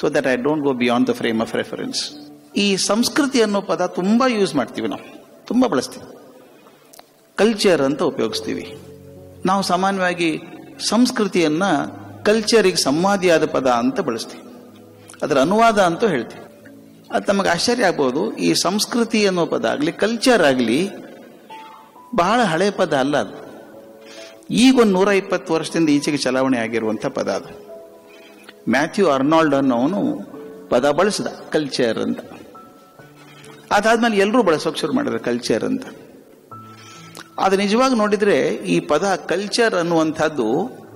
so that I don't go beyond the frame of reference ಈ ಸಂಸ್ಕೃತಿ ಅನ್ನೋ ಪದ ತುಂಬಾ ಯೂಸ್ ಮಾಡ್ತೀವಿ ನಾವು ತುಂಬಾ ಬಳಸ್ತೀವಿ ಕಲ್ಚರ್ ಅಂತ ಉಪಯೋಗಿಸ್ತೀವಿ ನಾವು ಸಾಮಾನ್ಯವಾಗಿ ಸಂಸ್ಕೃತಿಯನ್ನ ಕಲ್ಚರಿಗೆ ಸಂವಾದಿಯಾದ ಪದ ಅಂತ ಬಳಸ್ತೀವಿ ಅದರ ಅನುವಾದ ಅಂತೂ ಹೇಳ್ತೀವಿ ಅದು ನಮಗೆ ಆಶ್ಚರ್ಯ ಆಗ್ಬೋದು ಈ ಸಂಸ್ಕೃತಿ ಅನ್ನೋ ಪದ ಆಗಲಿ ಕಲ್ಚರ್ ಆಗಲಿ ಬಹಳ ಹಳೆ ಪದ ಅಲ್ಲ ಅದು ಈಗ ಒಂದು ನೂರ ಇಪ್ಪತ್ತು ವರ್ಷದಿಂದ ಈಚೆಗೆ ಚಲಾವಣೆ ಆಗಿರುವಂಥ ಪದ ಅದು ಮ್ಯಾಥ್ಯೂ ಅರ್ನಾಲ್ಡ್ ಅನ್ನೋನು ಪದ ಬಳಸಿದ ಕಲ್ಚರ್ ಅಂತ ಅದಾದ್ಮೇಲೆ ಎಲ್ಲರೂ ಬಳಸೋಕೆ ಶುರು ಮಾಡಿದ್ರು ಕಲ್ಚರ್ ಅಂತ ಅದು ನಿಜವಾಗಿ ನೋಡಿದ್ರೆ ಈ ಪದ ಕಲ್ಚರ್ ಅನ್ನುವಂಥದ್ದು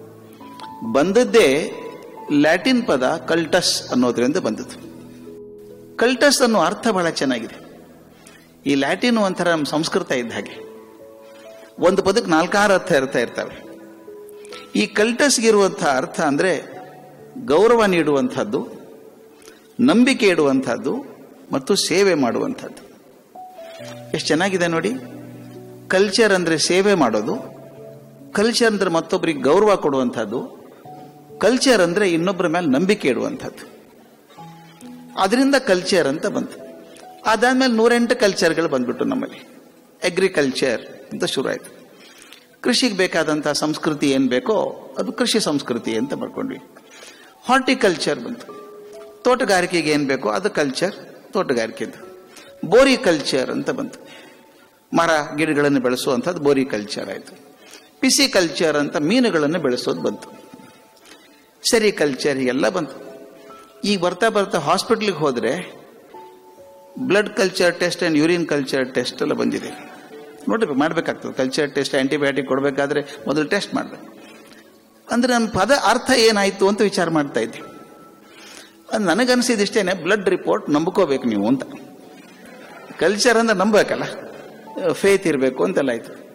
ಬಂದದ್ದೇ ಲ್ಯಾಟಿನ್ ಪದ ಕಲ್ಟಸ್ ಅನ್ನೋದ್ರಿಂದ ಬಂದದ್ದು ಕಲ್ಟಸ್ ಅನ್ನೋ ಅರ್ಥ ಬಹಳ ಚೆನ್ನಾಗಿದೆ ಈ ಲ್ಯಾಟಿನ್ ಒಂಥರ ನಮ್ಮ ಸಂಸ್ಕೃತ ಇದ್ದ ಹಾಗೆ ಒಂದು ಪದಕ್ಕೆ ನಾಲ್ಕಾರು ಅರ್ಥ ಇರ್ತಾ ಇರ್ತವೆ ಈ ಕಲ್ಟಸ್ಗಿರುವಂತಹ ಅರ್ಥ ಅಂದ್ರೆ ಗೌರವ ನೀಡುವಂಥದ್ದು ನಂಬಿಕೆ ಇಡುವಂಥದ್ದು ಮತ್ತು ಸೇವೆ ಮಾಡುವಂಥದ್ದು ಎಷ್ಟು ಚೆನ್ನಾಗಿದೆ ನೋಡಿ ಕಲ್ಚರ್ ಅಂದ್ರೆ ಸೇವೆ ಮಾಡೋದು ಕಲ್ಚರ್ ಅಂದ್ರೆ ಮತ್ತೊಬ್ಬರಿಗೆ ಗೌರವ ಕೊಡುವಂಥದ್ದು ಕಲ್ಚರ್ ಅಂದ್ರೆ ಇನ್ನೊಬ್ಬರ ಮೇಲೆ ನಂಬಿಕೆ ಇಡುವಂಥದ್ದು ಅದರಿಂದ ಕಲ್ಚರ್ ಅಂತ ಬಂತು ಅದಾದ್ಮೇಲೆ ನೂರೆಂಟು ಕಲ್ಚರ್ಗಳು ಬಂದ್ಬಿಟ್ಟು ನಮ್ಮಲ್ಲಿ ಅಗ್ರಿಕಲ್ಚರ್ ಅಂತ ಶುರು ಆಯ್ತು ಕೃಷಿಗೆ ಬೇಕಾದಂತಹ ಸಂಸ್ಕೃತಿ ಏನ್ ಬೇಕೋ ಅದು ಕೃಷಿ ಸಂಸ್ಕೃತಿ ಅಂತ ಬರ್ಕೊಂಡ್ವಿ ಹಾರ್ಟಿಕಲ್ಚರ್ ಬಂತು ತೋಟಗಾರಿಕೆಗೆ ಏನ್ ಬೇಕೋ ಅದು ಕಲ್ಚರ್ ತೋಟಗಾರಿಕೆದು ಬೋರಿ ಕಲ್ಚರ್ ಅಂತ ಬಂತು ಮರ ಗಿಡಗಳನ್ನು ಬೆಳೆಸುವಂಥದ್ದು ಬೋರಿ ಕಲ್ಚರ್ ಆಯ್ತು ಪಿಸಿ ಕಲ್ಚರ್ ಅಂತ ಮೀನುಗಳನ್ನು ಬೆಳೆಸೋದು ಬಂತು ಸರಿ ಕಲ್ಚರ್ ಎಲ್ಲ ಬಂತು ಈಗ ಬರ್ತಾ ಬರ್ತಾ ಹಾಸ್ಪಿಟ್ಲಿಗೆ ಹೋದ್ರೆ blood culture test and urine culture test ಎಲ್ಲ ಬಂದಿದೆ ನೋಡ್ರಿ ಮಾಡ್ಬೇಕಾಗ್ತದೆ ಕಲ್ಚರ್ ಟೆಸ್ಟ್ ಆಂಟಿಬಯೋಟಿಕ್ ಕೊಡಬೇಕಾದ್ರೆ ಮೊದಲು ಟೆಸ್ಟ್ ಮಾಡ್ಬೇಕು ಅಂದ್ರೆ ನನ್ನ ಪದ ಅರ್ಥ ಏನಾಯ್ತು ಅಂತ ವಿಚಾರ ಮಾಡ್ತಾ ಇದ್ದೆ ಅದು ನನಗನ್ಸಿದಿಷ್ಟೇನೆ ಬ್ಲಡ್ ರಿಪೋರ್ಟ್ ನಂಬ್ಕೋಬೇಕು ನೀವು ಅಂತ ಕಲ್ಚರ್ ಅಂದ್ರೆ ನಂಬಬೇಕಲ್ಲ ಫೇತ್ ಇರಬೇಕು ಅಂತೆಲ್ಲ ಆಯ್ತು